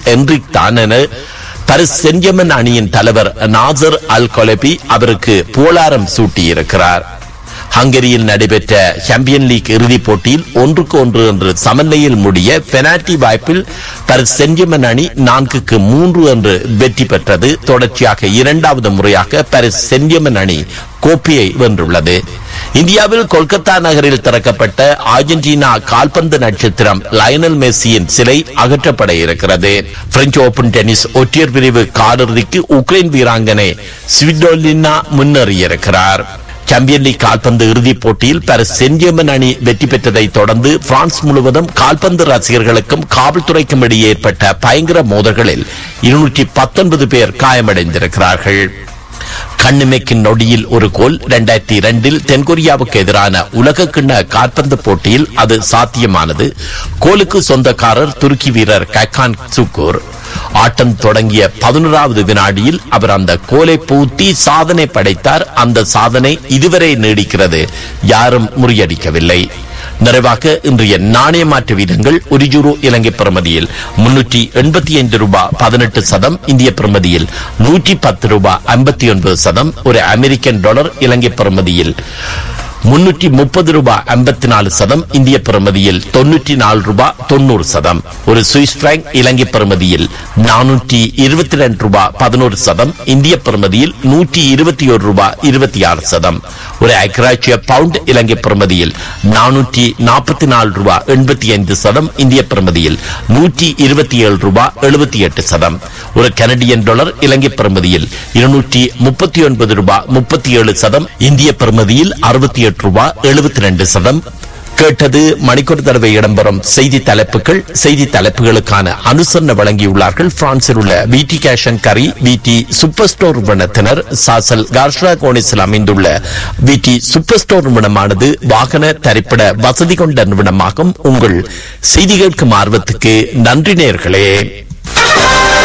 Enrique தான் என பரிஸ் சென்ஜமன் அணியின் தலைவர் நாசர் அல் கொலபி அவருக்கு புகழாரம் சூட்டியிருக்கிறார் ஹங்கரியில் நடைபெற்ற சாம்பியன் லீக் இறுதிப் போட்டியில் ஒன்றுக்கு ஒன்று என்று சமநிலையில் முடிய பெனால்டி வாய்ப்பில் பரிஸ் சென்ஜமன் அணி நான்குக்கு மூன்று என்று வெற்றி பெற்றது தொடர்ச்சியாக இரண்டாவது முறையாக பரிஸ் சென்ஜமன் அணி கோப்பையை வென்றுள்ளது இந்தியாவில் கொல்கத்தா நகரில் திறக்கப்பட்ட அர்ஜென்டினா கால்பந்து நட்சத்திரம் லயனல் மெஸ்ஸியின் சிலை அகற்றப்பட இருக்கிறது பிரெஞ்சு ஓபன் டென்னிஸ் ஒற்றையர் பிரிவு காலிறுதிக்கு உக்ரைன் வீராங்கனை ஸ்விடோலினா முன்னேறியிருக்கிறார் சாம்பியன் லீக் கால்பந்து இறுதிப் போட்டியில் பாரிஸ் சென்ஜெர்மன் அணி வெற்றி பெற்றதை தொடர்ந்து பிரான்ஸ் முழுவதும் கால்பந்து ரசிகர்களுக்கும் காவல்துறைக்கும் இடையே ஏற்பட்ட பயங்கர மோதல்களில் இருநூற்றி பத்தொன்பது பேர் காயமடைந்திருக்கிறார்கள் கண்ணிமைக்கும் நொடியில் ஒரு கோல் இரண்டாயிரத்தி இரண்டில் தென்கொரியாவுக்கு எதிரான உலக கிண்ண கால்பந்து போட்டியில் அது சாத்தியமானது கோலுக்கு சொந்தக்காரர் துருக்கி வீரர் கக்கான் சுக்கூர் ஆட்டம் தொடங்கிய பதினோராவது வினாடியில் அவர் அந்த கோலை பூட்டி சாதனை படைத்தார் அந்த சாதனை இதுவரை நீடிக்கிறது யாரும் முறியடிக்கவில்லை நிறைவாக இன்றைய நாணய மாற்று வீதங்கள் ஒரு யூரோ இலங்கை பிரமதியில் முன்னூற்றி எண்பத்தி ஐந்து ரூபாய் பதினெட்டு சதம் இந்திய பிரமதியில் நூற்றி பத்து ரூபாய் ஐம்பத்தி ஒன்பது சதம் ஒரு அமெரிக்கன் டாலர் இலங்கை பிரமதியில் முன்னூற்றி முப்பது ரூபாய் ஐம்பத்தி நாலு சதம் இந்திய பிரமதியில் தொன்னூற்றி நாலு ரூபாய் தொண்ணூறு சதம் ஒரு சுவிஸ் பிராங்க் இலங்கை பிரமதியில் நானூற்றி இருபத்தி ரெண்டு ரூபாய் பதினோரு சதம் இந்திய பிரமதியில் நூற்றி இருபத்தி ஒரு ரூபாய் இருபத்தி ஆறு சதம் ஒரு ஐக்கிராட்சிய பவுண்ட் இலங்கை பிரமதியில் நானூற்றி நாற்பத்தி நாலு ரூபாய் எண்பத்தி ஐந்து சதம் இந்திய பிரமதியில் நூற்றி இருபத்தி ஏழு ரூபாய் எழுபத்தி எட்டு சதம் ஒரு கனடியன் டாலர் இலங்கை பிரமதியில் இருநூற்றி முப்பத்தி ஒன்பது ரூபாய் முப்பத்தி ஏழு சதம் இந்திய பிரமதியில் அறுபத்தி எட்டு ரூபாய் எழுபத்தி ரெண்டு சதம் கேட்டது மணிக்கொரு தடவை இடம்பெறும் செய்தி தலைப்புகள் செய்தி தலைப்புகளுக்கான அனுசரணை வழங்கியுள்ளார்கள் பிரான்சில் உள்ள விடி கேஷன் கரி விடி சூப்பர் ஸ்டோர் நிறுவனத்தினர் சாசல் கார்ஷ்ரா கோனிஸில் அமைந்துள்ள விடி சூப்பர் ஸ்டோர் நிறுவனமானது வாகன தரிப்பிட வசதி கொண்ட நிறுவனமாகும் உங்கள் செய்தி கேட்கும் ஆர்வத்துக்கு நன்றி நேர்களே